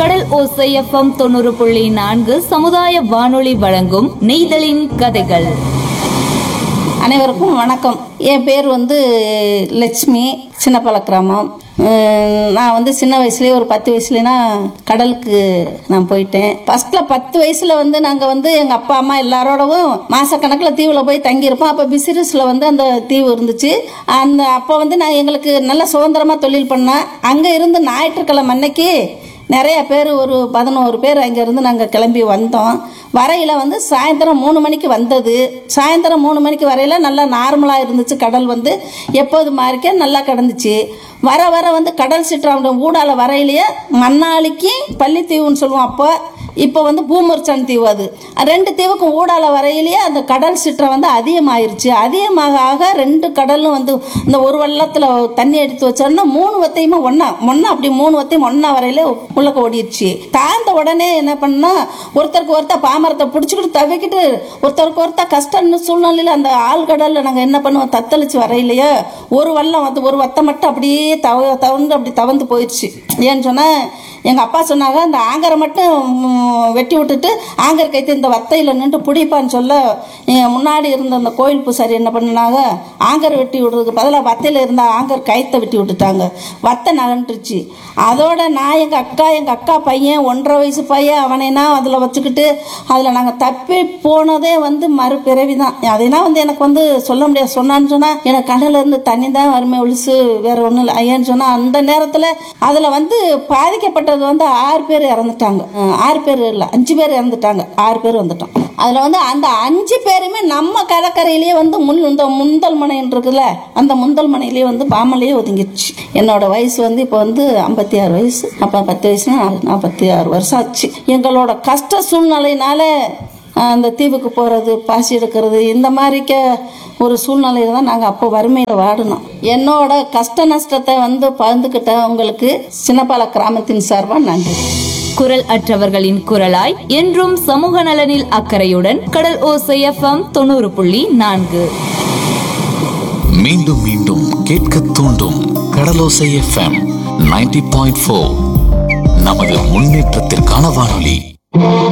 கடல் ஓசை எஃப்எம் தொண்ணூறு புள்ளி நான்கு சமுதாய வானொலி வழங்கும் நெய்தலின் கதைகள் அனைவருக்கும் வணக்கம் என் பேர் வந்து லட்சுமி சின்னப்பல கிராமம் உம், நான் வந்து சின்ன வயசுலேயே ஒரு பத்து வயசுலனா கடலுக்கு நான் போயிட்டேன் ஃபர்ஸ்ட்டில் பத்து வயசில் வந்து நாங்கள் வந்து எங்கள் அப்பா அம்மா எல்லாரோடவும் மாதக்கணக்கில் தீவில் போய் தங்கியிருப்போம் அப்போ பிசினஸில் வந்து அந்த தீவு இருந்துச்சு அந்த அப்போ வந்து நான் எங்களுக்கு நல்ல சுதந்திரமாக தொழில் பண்ணேன் அங்கே இருந்து ஞாயிற்றுக்கிழமை அன்னைக்கு நிறைய பேர் ஒரு பதினோரு பேர் அங்கேருந்து நாங்கள் கிளம்பி வந்தோம் வரையில் வந்து சாயந்தரம் மூணு மணிக்கு வந்தது சாயந்தரம் மூணு மணிக்கு வரையில் நல்லா நார்மலாக இருந்துச்சு கடல் வந்து எப்போது மாதிரிக்கே நல்லா கிடந்துச்சு வர வர வந்து கடல் சிற்றாண்ட ஊடால வரையிலேயே மண்ணாளிக்கு பள்ளித்தீவுன்னு சொல்லுவோம் அப்போ இப்போ வந்து பூமர்ச்சான் தீவு அது ரெண்டு தீவுக்கும் ஊடால வரையிலேயே அந்த கடல் சிற்றம் வந்து அதிகமாயிருச்சு அதிகமாக ஆக ரெண்டு கடலும் வந்து இந்த ஒரு வெள்ளத்தில் தண்ணி எடுத்து வச்சோன்னா மூணு வத்தையுமே ஒன்றா ஒன்றா அப்படி மூணு வத்தையும் ஒன்றா வரையில உள்ளக்க ஓடிடுச்சு தாழ்ந்த உடனே என்ன பண்ணா ஒருத்தருக்கு ஒருத்தர் பாமரத்தை பிடிச்சிக்கிட்டு தவிக்கிட்டு ஒருத்தருக்கு ஒருத்தர் கஷ்டம்னு சூழ்நிலையில் அந்த ஆழ்கடலில் நாங்கள் என்ன பண்ணுவோம் தத்தளிச்சு வரையிலையே ஒரு வல்லம் வந்து ஒரு வத்தை மட்டும் அப்படியே தவ தவந்து அப்படி தவந்து போயிடுச்சு ஏன்னு சொன்னால் எங்கள் அப்பா சொன்னாங்க இந்த ஆங்கரை மட்டும் ம், வெட்டி விட்டுட்டு ஆங்கர் கைத்து இந்த வத்தையில் நின்று பிடிப்பான்னு சொல்ல என் முன்னாடி இருந்த அந்த கோயில் பூசாரி என்ன பண்ணினாங்க ஆங்கர் வெட்டி விடுறதுக்கு பதிலாக வத்தையில் இருந்த ஆங்கர் கயித்தை வெட்டி விட்டுட்டாங்க வத்தை நகண்டுருச்சு அதோட நான் எங்கள் அக்கா எங்கள் அக்கா பையன் ஒன்றரை வயசு பையன் அவனைனா அதில் வச்சுக்கிட்டு அதில் நாங்கள் தப்பி போனதே வந்து மறுபிறவி தான் அதைனா வந்து எனக்கு வந்து சொல்ல முடியாது சொன்னான்னு சொன்னால் எனக்கு கண்ணுல இருந்து தண்ணி தான் வறுமை ஒழிச்சு வேற ஒன்றும் இல்லை ஐயான்னு சொன்னால் அந்த நேரத்தில் அதில் வந்து பாதிக்கப்பட்டது வந்து ஆறு பேர் இறந்துட்டாங்க அஹ் ஆறு பேர் இல்லை அஞ்சு பேர் இறந்துட்டாங்க ஆறு பேர் வந்துட்டோம் அதில் வந்து அந்த அஞ்சு பேருமே நம்ம கடற்கரையிலேயே வந்து முன் இந்த முந்தல் மனைன்னு இருக்குல்ல அந்த முந்தல் மனையிலேயே வந்து பாமலையே ஒதுங்கிடுச்சு என்னோட வயசு வந்து இப்போ வந்து ஐம்பத்தி ஆறு வயசு அப்போ பத்து வயசுனா நாற்பத்தி ஆறு வருஷம் ஆச்சு எங்களோட கஷ்ட சூழ்நிலையினால அஹ், அந்த தீவுக்கு போகிறது பாசி எடுக்கிறது இந்த மாதிரிக்க ஒரு சூழ்நிலையில தான் நாங்கள் அப்போ வறுமையில் வாடினோம் என்னோட கஷ்ட நஷ்டத்தை வந்து பகிர்ந்துக்கிட்ட உங்களுக்கு சின்னப்பால கிராமத்தின் சார்பாக நன்றி குரல் அற்றவர்களின் குரலாய் என்றும் சமூக நலனில் அக்கறையுடன் கடல் ஓசை எஃப்எம் தொண்ணூறு புள்ளி நான்கு மீண்டும் மீண்டும் கேட்க தூண்டும் கடலோசை எஃப்எம் 90.4 பாயிண்ட் நமது முன்னேற்றத்திற்கான வானொலி